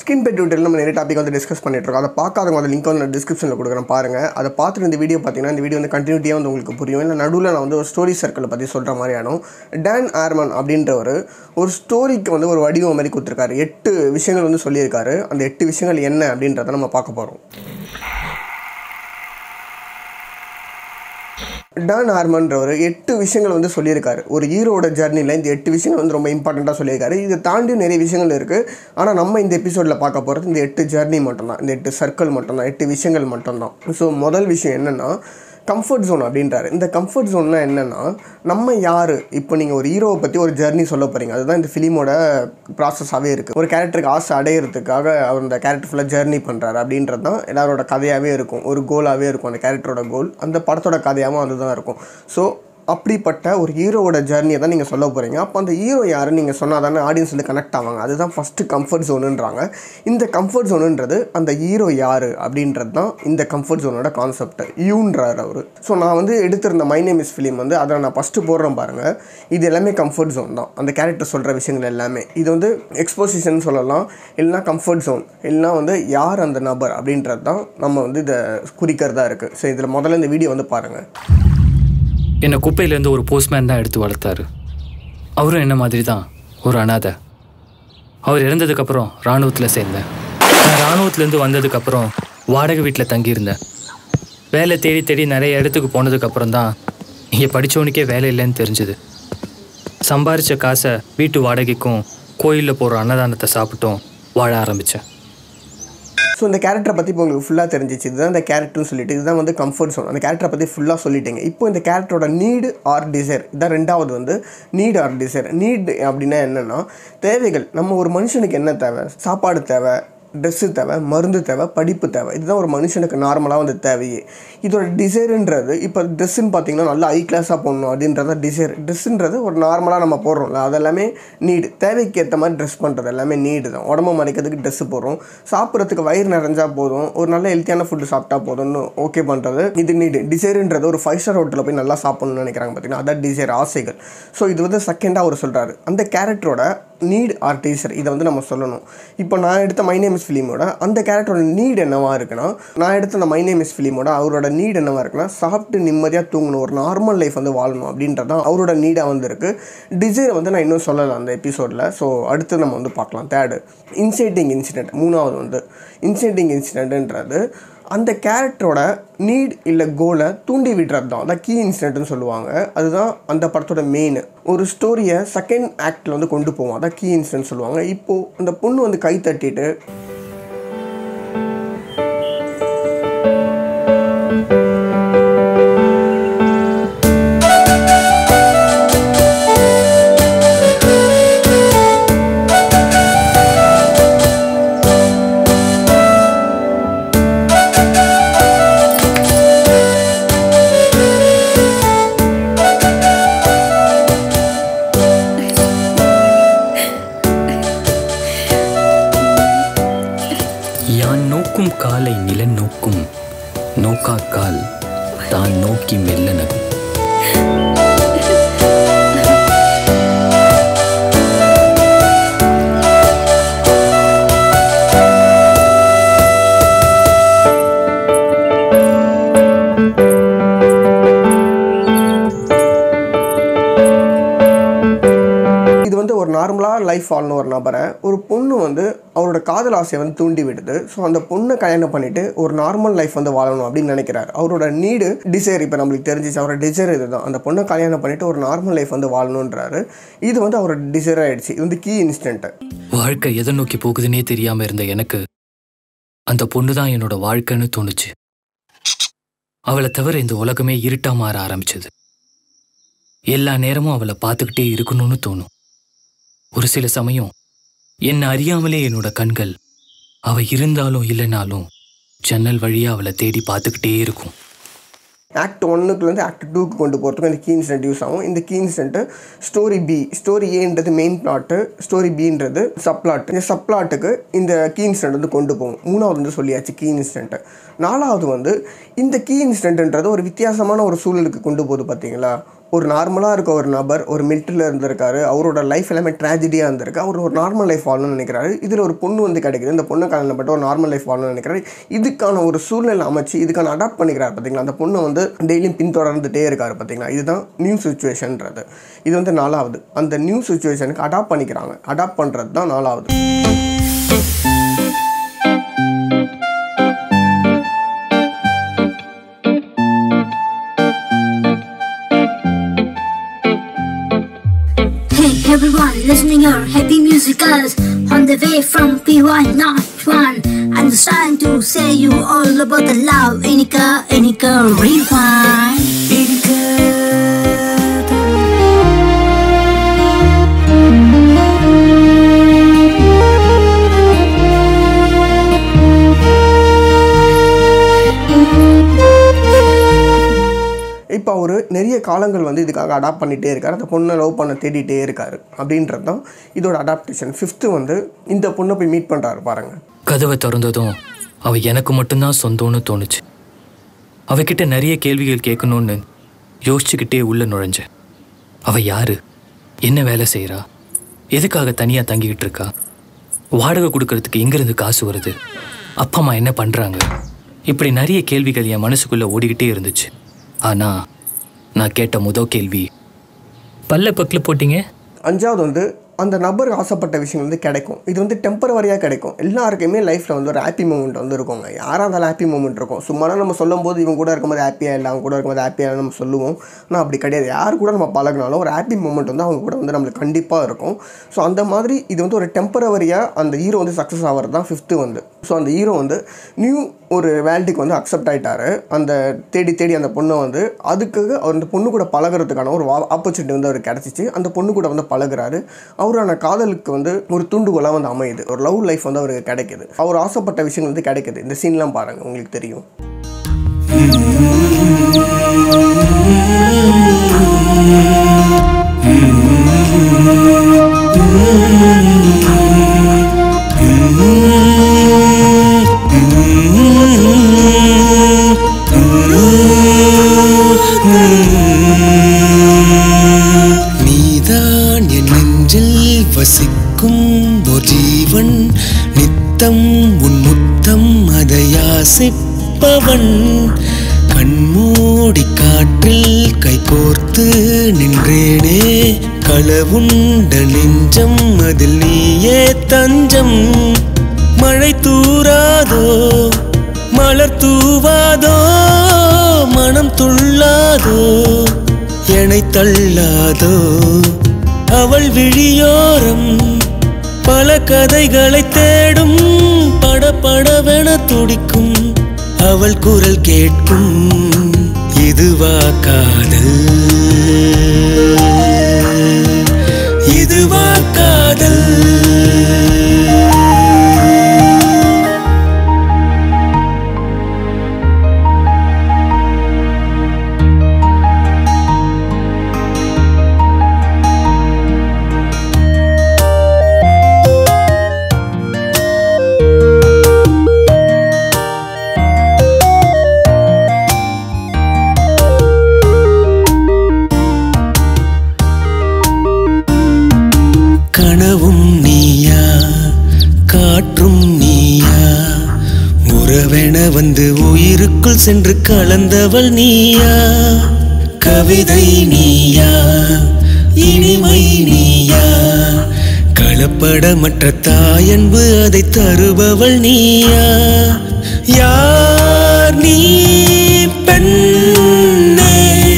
Skin bed டியூட்டில் நம்ம நிறைய topic வந்து டிஸ்கஸ் பண்ணிட்டு இருக்கோம் அதை பார்க்காதவங்க அந்த லிங்க் வந்து நான் டிஸ்கிரிப்ஷனில் கொடுக்குறேன் பாருங்கள் அதை பார்த்துட்டு இந்த வீடியோ பார்த்தீங்கன்னா இந்த வீடியோ வந்து கண்டினியூட்டியாக வந்து உங்களுக்கு புரியும் இல்லை நடுவில் நான் வந்து ஒரு ஸ்டோரி சர்க்கிளை பற்றி சொல்கிற மாதிரி ஆனும் டேன் ஆர்மன் அப்படின்றவர் ஒரு ஸ்டோரிக்கு வந்து ஒரு வடிவம் மாதிரி கொடுத்துருக்காரு எட்டு விஷயங்கள் வந்து சொல்லியிருக்காரு அந்த எட்டு விஷயங்கள் என்ன அப்படின்றத நம்ம பார்க்க போகிறோம் டான் ஹார்மன்றவர் எட்டு விஷயங்கள் வந்து சொல்லியிருக்காரு ஒரு ஹீரோட ஜர்னியில் இந்த எட்டு விஷயங்கள் வந்து ரொம்ப இம்பார்ட்டண்ட்டாக சொல்லியிருக்காரு இதை தாண்டி நிறைய விஷயங்கள் இருக்குது ஆனால் நம்ம இந்த எபிசோடில் பார்க்க போகிறது இந்த எட்டு ஜர்னி மட்டும்தான் இந்த எட்டு சர்க்கிள் மட்டும்தான் எட்டு விஷயங்கள் மட்டும்தான் ஸோ முதல் விஷயம் என்னென்னா கம்ஃபர்ட் ஜோன் அப்படின்றாரு இந்த கம்ஃபர்ட் ஜோன்னா என்னென்னா நம்ம யார் இப்போ நீங்கள் ஒரு ஹீரோவை பற்றி ஒரு ஜர்னி சொல்ல போகிறீங்க அதுதான் இந்த ஃபிலிமோட ப்ராசஸாகவே இருக்குது ஒரு கேரக்டருக்கு ஆசை அடையிறதுக்காக அவர் அந்த கேரக்டர் ஃபுல்லாக ஜர்னி பண்ணுறாரு அப்படின்றது தான் எல்லாரோட கதையாகவே இருக்கும் ஒரு கோலாகவே இருக்கும் அந்த கேரக்டரோட கோல் அந்த படத்தோட கதையாகவும் அதுதான் இருக்கும் ஸோ அப்படிப்பட்ட ஒரு ஹீரோவோட ஜர்னியை தான் நீங்கள் சொல்ல போகிறீங்க அப்போ அந்த ஹீரோ யாருன்னு நீங்கள் சொன்னால் தானே ஆடியன்ஸ் வந்து கனெக்ட் ஆவாங்க அதுதான் ஃபஸ்ட்டு கம்ஃபர்ட் ஜோனுன்றாங்க இந்த கம்ஃபர்ட் ஜோனுன்றது அந்த ஹீரோ யார் அப்படின்றது தான் இந்த கம்ஃபர்ட் ஜோனோட கான்செப்ட் யூன்றார் அவர் ஸோ நான் வந்து எடுத்திருந்த மை நேம் இஸ் ஃபிலிம் வந்து அதை நான் ஃபஸ்ட்டு போடுறேன் பாருங்கள் இது எல்லாமே கம்ஃபர்ட் ஜோன் தான் அந்த கேரக்டர் சொல்கிற விஷயங்கள் எல்லாமே இது வந்து எக்ஸ்போசிஷன் சொல்லலாம் இல்லைனா கம்ஃபர்ட் ஜோன் இல்லைனா வந்து யார் அந்த நபர் அப்படின்றது தான் நம்ம வந்து இதை குறிக்கிறதா இருக்குது ஸோ இதில் முதல்ல இந்த வீடியோ வந்து பாருங்கள் என்னை குப்பையிலேருந்து ஒரு போஸ்ட்மேன் தான் எடுத்து வளர்த்தாரு அவரும் என்ன மாதிரி தான் ஒரு அனாதை அவர் இறந்ததுக்கப்புறம் இராணுவத்தில் சேர்ந்தேன் நான் இராணுவத்துலேருந்து வந்ததுக்கப்புறம் வாடகை வீட்டில் தங்கியிருந்தேன் வேலை தேடி தேடி நிறைய இடத்துக்கு போனதுக்கப்புறம் தான் இங்கே படித்தவனுக்கே வேலை இல்லைன்னு தெரிஞ்சுது சம்பாரித்த காசை வீட்டு வாடகைக்கும் கோயிலில் போகிற அன்னதானத்தை சாப்பிட்டும் வாழ ஆரம்பித்தேன் ஸோ இந்த கேரக்டரை பற்றி இப்போ உங்களுக்கு ஃபுல்லாக தெரிஞ்சிச்சு இதுதான் இந்த கேரக்டர்னு சொல்லிட்டு இதுதான் வந்து கம்ஃபர்ட் zone அந்த கேரக்டரை பற்றி ஃபுல்லாக சொல்லிட்டீங்க இப்போ இந்த கேரக்டரோட நீடு ஆர் டிசைர் இதான் ரெண்டாவது வந்து நீடு ஆர் டிசைர் நீடு அப்படின்னா என்னென்னா தேவைகள் நம்ம ஒரு மனுஷனுக்கு என்ன தேவை சாப்பாடு தேவை ட்ரெஸ்ஸு தேவை மருந்து தேவை படிப்பு தேவை இதுதான் ஒரு மனுஷனுக்கு நார்மலாக வந்து தேவையே இதோட டிசைருன்றது இப்போ ட்ரெஸ்ஸுன்னு பார்த்தீங்கன்னா நல்லா ஹை கிளாஸாக போடணும் அப்படின்றத டிசைர் ட்ரெஸ்ஸுன்றது ஒரு நார்மலாக நம்ம போடுறோம்ல அதெல்லாமே நீடு தேவைக்கு ஏற்ற மாதிரி ட்ரெஸ் பண்ணுறது எல்லாமே நீடு தான் உடம்பு மறைக்கிறதுக்கு ட்ரெஸ்ஸு போடுறோம் சாப்பிட்றதுக்கு வயிறு நிறைஞ்சா போதும் ஒரு நல்ல ஹெல்த்தியான ஃபுட்டு சாப்பிட்டா போதும்னு ஓகே பண்ணுறது இது நீடு டிசைருன்றது ஒரு ஃபைவ் ஸ்டார் ஹோட்டலில் போய் நல்லா சாப்பிடணும்னு நினைக்கிறாங்க பார்த்தீங்கன்னா அதான் டிசைர் ஆசைகள் ஸோ இது வந்து செகண்டாக அவர் சொல்கிறாரு அந்த கேரக்டரோட நீட் ஆர் டீசர் இதை வந்து நம்ம சொல்லணும் இப்போ நான் எடுத்த மை நேம் இஸ் ஃபிலிமோட அந்த கேரக்டரோட நீட் என்னவா இருக்குன்னா நான் எடுத்த அந்த மை நேம் இஸ் ஃபிலிமோட அவரோட நீட் என்னவா இருக்குன்னா சாப்பிட்டு நிம்மதியாக தூங்கணும் ஒரு நார்மல் லைஃப் வந்து வாழணும் அப்படின்றது தான் அவரோட நீடாக வந்து இருக்குது டிசைரை வந்து நான் இன்னும் சொல்லலை அந்த எபிசோடில் ஸோ அடுத்து நம்ம வந்து பார்க்கலாம் தேர்டு இன்சைட்டிங் இன்சிடென்ட் மூணாவது வந்து இன்சைட்டிங் இன்சிடென்ட்ன்றது அந்த கேரக்டரோட நீட் இல்லை கோலை தூண்டி விடுறது தான் அதான் கீ இன்சிடென்ட்னு சொல்லுவாங்க அதுதான் அந்த படத்தோட மெயின் ஒரு ஸ்டோரியை செகண்ட் ஆக்டில் வந்து கொண்டு போவோம் அதான் கீ இன்சிடென்ட் சொல்லுவாங்க இப்போது அந்த பொண்ணு வந்து கை தட்டிட்டு யான் நோக்கும் காலை நிலன் நோக்கும் நோக்கா கால் தான் நோக்கி மெல்ல நகும் இது வந்து ஒரு நார்மலாக லைஃப் வாழணும் ஒரு நபரை ஒரு பொண்ணு வந்து அவரோட காதல் ஆசையை வந்து தூண்டி விடுது ஸோ அந்த பொண்ணை கல்யாணம் பண்ணிட்டு ஒரு நார்மல் லைஃப் வந்து வாழணும் அப்படின்னு நினைக்கிறாரு அவரோட நீடு டிசைர் இப்போ நம்மளுக்கு தெரிஞ்சிச்சு அவரோட டிசைர் இதுதான் அந்த பொண்ணை கல்யாணம் பண்ணிட்டு ஒரு நார்மல் லைஃப் வந்து வாழணுன்றாரு இது வந்து அவரோட டிசைர் ஆயிடுச்சு இது வந்து கீ இன்ஸ்டன்ட்டு வாழ்க்கை எதை நோக்கி போகுதுன்னே தெரியாம இருந்த எனக்கு அந்த பொண்ணு தான் என்னோட வாழ்க்கைன்னு தோணுச்சு அவளை தவிர இந்த உலகமே இருட்டா மாற ஆரம்பிச்சது எல்லா நேரமும் அவளை பார்த்துக்கிட்டே இருக்கணும்னு தோணும் ஒரு சில சமயம் என்ன அறியாமலே என்னோட கண்கள் அவ இருந்தாலும் இல்லைனாலும் ஜன்னல் வழியா அவளை தேடி பார்த்துக்கிட்டே இருக்கும் ஆக்ட் ஒன்றுக்குலேருந்து ஆக்ட் டூக்கு கொண்டு போகிறதுக்கு இந்த கீ இன்சிடென்ட் யூஸ் ஆகும் இந்த key incident story B story ஏன்றது மெயின் பிளாட்டு ஸ்டோரி பின்றது சப்ளாட் இந்த சப்ளாட்டுக்கு இந்த கீ இன்சிடென்ட் வந்து கொண்டு போகும் மூணாவது வந்து சொல்லியாச்சு கீ இன்சிடென்ட்டு நாலாவது வந்து இந்த கீ இன்சிடென்ட்ன்றது ஒரு வித்தியாசமான ஒரு சூழலுக்கு கொண்டு போகுது பார்த்தீங்களா ஒரு நார்மலாக இருக்க ஒரு நபர் ஒரு மிலிட்டரியில் இருந்திருக்காரு அவரோட லைஃப் எல்லாமே ட்ராஜடியாக இருந்திருக்கு அவர் ஒரு நார்மல் லைஃப் வாழணும்னு நினைக்கிறாரு இதில் ஒரு பொண்ணு வந்து கிடைக்குது இந்த பொண்ணு கல்யாணப்பட்ட ஒரு நார்மல் லைஃப் வாழணும்னு நினைக்கிறாரு இதுக்கான ஒரு சூழ்நிலை அமைச்சு இதுக்கான அடாப்ட் பண்ணிக்கிறார் பார்த்தீங்களா அந்த பொண்ணை வந்து டெய்லியும் பின்தொடர்ந்துட்டே இருக்காரு பார்த்தீங்களா இதுதான் நியூ சுச்சுவேஷன்ன்றது இது வந்து நாலாவது அந்த நியூ சுச்சுவேஷனுக்கு அடாப்ட் பண்ணிக்கிறாங்க அடாப்ட் பண்ணுறது தான் நாலாவது Hey everyone, listening your happy musicals on the way from P1 not one. I'm just trying to say you all about the love. Inika, Inika, rewind. இப்போ அவர் நிறைய காலங்கள் வந்து இதுக்காக அடாப்ட் பண்ணிகிட்டே இருக்கார் அந்த பொண்ணை லவ் பண்ண தேடிட்டே இருக்காரு அப்படின்றது தான் இதோட அடாப்டேஷன் ஃபிஃப்த்து வந்து இந்த பொண்ணை போய் மீட் பண்ணுறாரு பாருங்க கதவை திறந்ததும் அவ எனக்கு மட்டும்தான் சொந்தம்னு தோணுச்சு அவகிட்ட நிறைய கேள்விகள் கேட்கணும்னு யோசிச்சுக்கிட்டே உள்ள நுழைஞ்சேன் அவ யாரு என்ன வேலை செய்கிறா எதுக்காக தனியாக தங்கிக்கிட்டு இருக்கா வாடகை கொடுக்கறதுக்கு எங்கேருந்து காசு வருது அப்பா அம்மா என்ன பண்ணுறாங்க இப்படி நிறைய கேள்விகள் என் மனசுக்குள்ளே ஓடிக்கிட்டே இருந்துச்சு ஆனால் நான் கேட்ட முதல் கேள்வி பல்ல பக்கில் போட்டீங்க அஞ்சாவது வந்து அந்த நபர் ஆசைப்பட்ட விஷயம் வந்து கிடைக்கும் இது வந்து டெம்பரவரியாக கிடைக்கும் எல்லாருக்குமே லைஃப்பில் வந்து ஒரு ஹாப்பி மூமெண்ட் வந்து இருக்குங்க யாராக இருந்தாலும் ஹாப்பி மூமெண்ட் இருக்கும் சும்மானா நம்ம சொல்லும் போது இவங்க கூட இருக்கும்போது ஹாப்பியாக இல்லை அவங்க கூட இருக்கும்போது ஹாப்பியாக நம்ம சொல்லுவோம் ஆனால் அப்படி கிடையாது யார் கூட நம்ம பழகினாலும் ஒரு ஹாப்பி மூமெண்ட் வந்து அவங்க கூட வந்து நம்மளுக்கு கண்டிப்பாக இருக்கும் ஸோ அந்த மாதிரி இது வந்து ஒரு டெம்பரவரியாக அந்த ஹீரோ வந்து சக்ஸஸ் ஆகிறது தான் ஃபிஃப்த்து வந்து ஸோ அந்த ஹீரோ வந்து நியூ ஒரு வேல்டுக்கு வந்து அக்செப்ட் ஆகிட்டாரு அந்த தேடி தேடி அந்த பொண்ணை வந்து அதுக்காக அவர் அந்த பொண்ணு கூட பழகுறதுக்கான ஒரு ஆப்பர்ச்சுனிட்டி வந்து அவருக்கு கிடச்சிச்சு அந்த பொண்ணு கூட வந்து பழகுறாரு அவரான காதலுக்கு வந்து ஒரு தூண்டுகோலாக வந்து அமையுது ஒரு லவ் லைஃப் வந்து அவருக்கு கிடைக்குது அவர் ஆசைப்பட்ட விஷயங்கள் வந்து கிடைக்குது இந்த சீன்லாம் பாருங்கள் உங்களுக்கு தெரியும் நீதான் என் நெஞ்சில் வசிக்கும் ஒரு ஜீவன் நித்தம் உன் முத்தம் அதை யாசிப்பவன் கண்மூடி காற்றில் கைகோர்த்து நின்றேனே களவுண்ட நெஞ்சம் அதில் நீயே தஞ்சம் மழை தூராதோ மலர் தூவாதோ மனம் துள்ளாதோ என்னை தள்ளாதோ அவள் விழியோரம் பல கதைகளை தேடும் படபடவென துடிக்கும் அவள் குரல் கேட்கும் இதுவா காதல் இதுவா காதல் கனவும் நீயா காற்றும் நீயா உறவென வந்து உயிருக்குள் சென்று கலந்தவள் நீயா கவிதை நீயா இனிமை நீயா கலப்படமற்ற தாயன்பு அதை தருபவள் நீயா யார் நீ பெண்ணே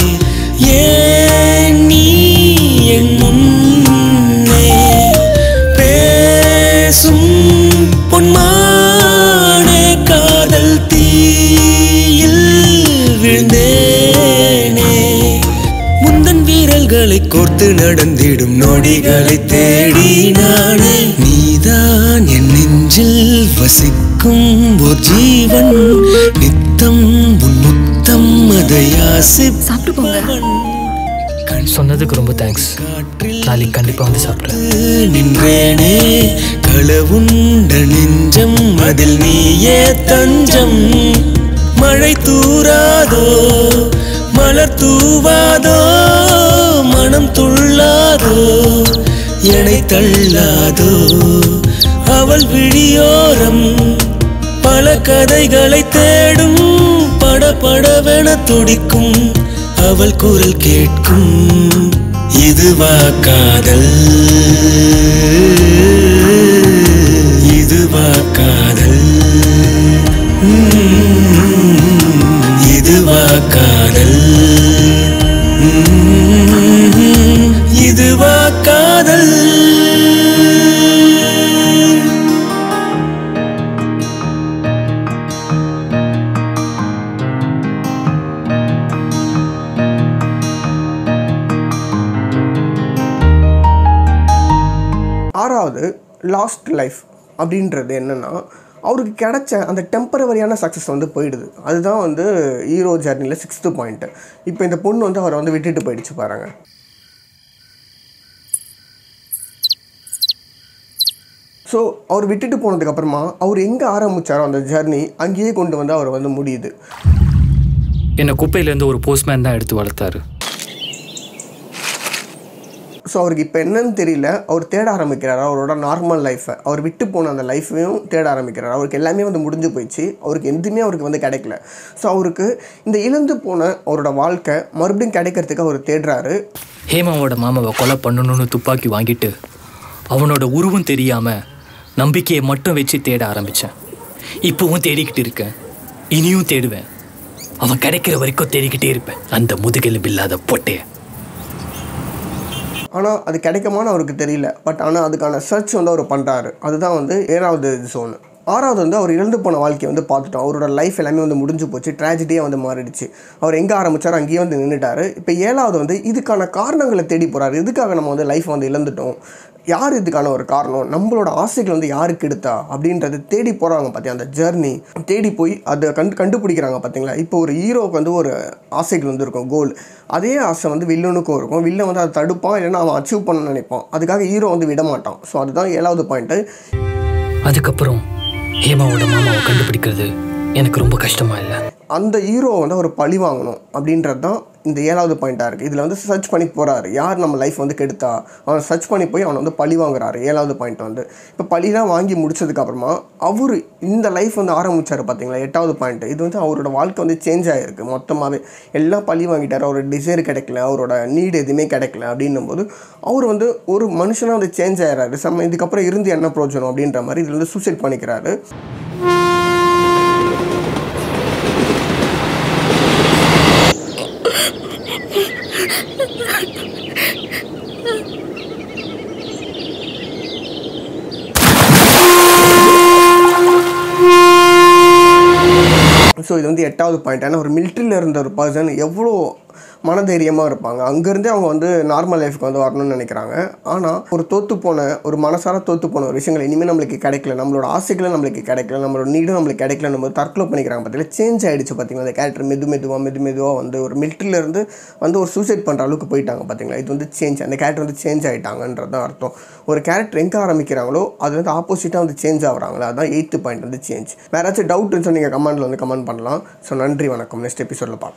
ஏன் நீ என் முன்னே பேசும் பொன்மானே காதல் தீயில் விழுந்தேனே முந்தன் வீரல்களை கோர்த்து நடந்திடும் நொடிகளை தேடி நானே நீதான் என் நெஞ்சில் வசிக்கும் ஒரு ஜீவன் நித்தம் உன் முத்தம் அதை சாப்பிட்டு போங்க. யாசிப்பவன் சொன்னதுக்கு ரொம்ப தேங்க்ஸ் நாளைக்கு கண்டிப்பாக வந்து சாப்பிட்றேன் நின்றேனே களவுண்ட நெஞ்சம் அதில் நீயே தஞ்சம் மழை தூராதோ மலர் தூவாதோ மனம் துள்ளாதோ எனை தள்ளாதோ அவள் விழியோரம் பல கதைகளை தேடும் படபடவென துடிக்கும் அவள் குரல் கேட்கும் இதுவா காதல் இதுவா காதல் உம், இதுவா காதல் உம், இதுவா காதல் ஆறாவது லாஸ்ட் லைஃப் அப்படின்றது என்னென்னா அவருக்கு கிடைச்ச அந்த டெம்பரவரியான சக்ஸஸ் வந்து போயிடுது அதுதான் வந்து ஹீரோ ஜர்னியில் சிக்ஸ்த்து பாயிண்ட்டு இப்போ இந்த பொண்ணு வந்து அவரை வந்து விட்டுட்டு போயிடுச்சு பாருங்க ஸோ அவர் விட்டுட்டு போனதுக்கப்புறமா அவர் எங்கே ஆரம்பிச்சாரோ அந்த ஜர்னி அங்கேயே கொண்டு வந்து அவர் வந்து முடியுது என்னை குப்பையிலேருந்து ஒரு போஸ்ட்மேன் தான் எடுத்து வளர்த்தாரு ஸோ அவருக்கு இப்போ என்னன்னு தெரியல அவர் தேட ஆரம்பிக்கிறார் அவரோட நார்மல் லைஃப்பை அவர் விட்டு போன அந்த லைஃப்பையும் தேட ஆரம்பிக்கிறார் அவருக்கு எல்லாமே வந்து முடிஞ்சு போயிடுச்சு அவருக்கு எதுவுமே அவருக்கு வந்து கிடைக்கல ஸோ அவருக்கு இந்த இழந்து போன அவரோட வாழ்க்கை மறுபடியும் கிடைக்கிறதுக்கு அவர் தேடுறாரு ஹேமாவோட மாமாவை கொலை பண்ணணும்னு துப்பாக்கி வாங்கிட்டு அவனோட உருவம் தெரியாமல் நம்பிக்கையை மட்டும் வச்சு தேட ஆரம்பித்தேன் இப்போவும் தேடிக்கிட்டு இருக்கேன் இனியும் தேடுவேன் அவன் கிடைக்கிற வரைக்கும் தேடிக்கிட்டே இருப்பேன் அந்த முதுகெலும்பு இல்லாத பொட்டைய ஆனால் அது கிடைக்குமான்னு அவருக்கு தெரியல பட் ஆனால் அதுக்கான சர்ச் வந்து அவர் பண்ணுறாரு அதுதான் வந்து ஏழாவது ஜோன் ஆறாவது வந்து அவர் இழந்து போன வாழ்க்கையை வந்து பார்த்துட்டோம் அவரோட லைஃப் எல்லாமே வந்து முடிஞ்சு போச்சு ட்ராஜடியாக வந்து மாறிடுச்சு அவர் எங்கே ஆரம்பிச்சாரோ அங்கேயே வந்து நின்றுட்டாரு இப்போ ஏழாவது வந்து இதுக்கான காரணங்களை தேடி போகிறாரு எதுக்காக நம்ம வந்து லைஃப் வந்து இழந்துட்டோம் யார் இதுக்கான ஒரு காரணம் நம்மளோட ஆசைகள் வந்து யாருக்கு எடுத்தா அப்படின்றத தேடி போகிறாங்க பார்த்தியா அந்த ஜர்னி தேடி போய் அதை கண்டு கண்டுபிடிக்கிறாங்க பார்த்தீங்களா இப்போ ஒரு ஹீரோவுக்கு வந்து ஒரு ஆசைகள் வந்து இருக்கும் கோல் அதே ஆசை வந்து வில்லனுக்கும் இருக்கும் வில்லன் வந்து அதை தடுப்பான் இல்லைன்னா அவன் அச்சீவ் பண்ண நினைப்பான் அதுக்காக ஹீரோ வந்து விட மாட்டான் ஸோ அதுதான் ஏழாவது பாயிண்ட்டு அதுக்கப்புறம் ஹேமாவோட மாமாவை கண்டுபிடிக்கிறது எனக்கு ரொம்ப கஷ்டமா இல்லை அந்த ஹீரோ வந்து அவர் பழி வாங்கணும் அப்படின்றது தான் இந்த ஏழாவது பாயிண்ட்டாக இருக்குது இதில் வந்து சர்ச் பண்ணி போகிறாரு யார் நம்ம லைஃப் வந்து கெடுத்தா அவனை சர்ச் பண்ணி போய் அவனை வந்து பழி வாங்குறாரு ஏழாவது பாயிண்ட் வந்து இப்போ பழிலாம் வாங்கி முடிச்சதுக்கப்புறமா அவர் இந்த லைஃப் வந்து ஆரம்பிச்சார் பார்த்தீங்களா எட்டாவது பாயிண்ட் இது வந்து அவரோட வாழ்க்கை வந்து சேஞ்ச் ஆகிருக்கு மொத்தமாகவே எல்லாம் பழி வாங்கிட்டார் அவரோட டிசைர் கிடைக்கல அவரோட நீடு எதுவுமே கிடைக்கல அப்படின்னும் போது அவர் வந்து ஒரு மனுஷனாக வந்து சேஞ்ச் ஆகிறாரு சம்ம இதுக்கப்புறம் இருந்து என்ன பிரயோஜனம் அப்படின்ற மாதிரி இதில் வந்து சூசைட் பண்ணிக்கிறாரு ஸோ இது வந்து எட்டாவது பாயிண்ட் ஏன்னா ஒரு மிலிட்ரியில் இருந்த ஒரு பர்சன் எவ்வளோ மனதைரியமாக இருப்பாங்க அங்கேருந்தே அவங்க வந்து நார்மல் லைஃப்க்கு வந்து வரணும்னு நினைக்கிறாங்க ஆனால் ஒரு தோற்று போன ஒரு மனசார தோற்று போன ஒரு விஷயங்கள் இனிமேல் நம்மளுக்கு கிடைக்கல நம்மளோட ஆசைகளும் நம்மளுக்கு கிடைக்கல நம்மளோட நீடும் நம்மளுக்கு கிடைக்கல நம்ம தற்கொலை பண்ணிக்கிறாங்க பார்த்தீங்களா சேஞ்ச் ஆகிடுச்சு பார்த்தீங்களா அந்த கேரக்டர் மெது மெதுவாக மெது மெதுவாக வந்து ஒரு military-ல இருந்து வந்து ஒரு சூசைட் பண்ணுற அளவுக்கு போயிட்டாங்க பார்த்தீங்களா இது வந்து சேஞ்ச் அந்த கேரக்டர் வந்து சேஞ்ச் ஆகிட்டாங்கன்றது தான் அர்த்தம் ஒரு கேரக்டர் எங்கே ஆரம்பிக்கிறாங்களோ அது வந்து ஆப்போசிட்டாக வந்து சேஞ்ச் ஆகுறாங்களா அதுதான் எயித்து பாயிண்ட் வந்து சேஞ்ச் வேறு ஏதாச்சும் டவுட் இருந்துச்சு நீங்கள் கமெண்ட்டில் வந்து கமெண்ட் பண்ணலாம் ஸோ நன்றி வணக்கம் நெக்ஸ்ட் எபிசோடில் பார்க்கலாம்